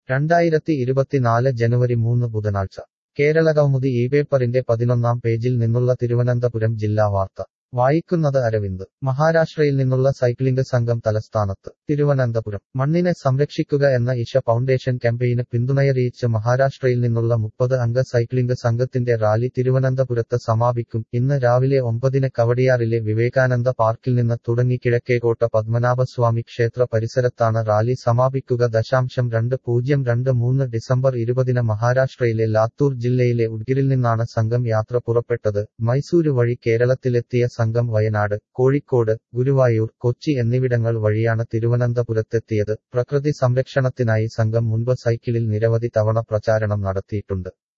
രണ്ടായിരത്തി ഇരുപത്തിനാല് ജനുവരി മൂന്ന് ബുധനാഴ്ച കേരളകൗമുദി ഈ പേപ്പറിന്റെ പതിനൊന്നാം പേജിൽ നിന്നുള്ള തിരുവനന്തപുരം ജില്ലാ വാർത്ത വായിക്കുന്നത് അരവിന്ദ് മഹാരാഷ്ട്രയിൽ നിന്നുള്ള സൈക്ലിംഗ് സംഘം തലസ്ഥാനത്ത് തിരുവനന്തപുരം മണ്ണിനെ സംരക്ഷിക്കുക എന്ന ഇഷ ഫൗണ്ടേഷൻ ക്യാമ്പയിന് പിന്തുണയറിയിച്ച് മഹാരാഷ്ട്രയിൽ നിന്നുള്ള മുപ്പത് അംഗ സൈക്ലിംഗ് സംഘത്തിന്റെ റാലി തിരുവനന്തപുരത്ത് സമാപിക്കും ഇന്ന് രാവിലെ ഒമ്പതിന് കവടിയാറിലെ വിവേകാനന്ദ പാർക്കിൽ നിന്ന് തുടങ്ങി കിഴക്കേകോട്ട പത്മനാഭസ്വാമി ക്ഷേത്ര പരിസരത്താണ് റാലി സമാപിക്കുക ദശാംശം രണ്ട് പൂജ്യം രണ്ട് മൂന്ന് ഡിസംബർ ഇരുപതിന് മഹാരാഷ്ട്രയിലെ ലാത്തൂർ ജില്ലയിലെ ഉഡ്ഗിരിൽ നിന്നാണ് സംഘം യാത്ര പുറപ്പെട്ടത് മൈസൂരു വഴി കേരളത്തിലെത്തിയ സംഘം വയനാട് കോഴിക്കോട് ഗുരുവായൂർ കൊച്ചി എന്നിവിടങ്ങൾ വഴിയാണ് തിരുവനന്തപുരത്തെത്തിയത് പ്രകൃതി സംരക്ഷണത്തിനായി സംഘം മുൻപ് സൈക്കിളിൽ നിരവധി തവണ പ്രചാരണം നടത്തിയിട്ടുണ്ട്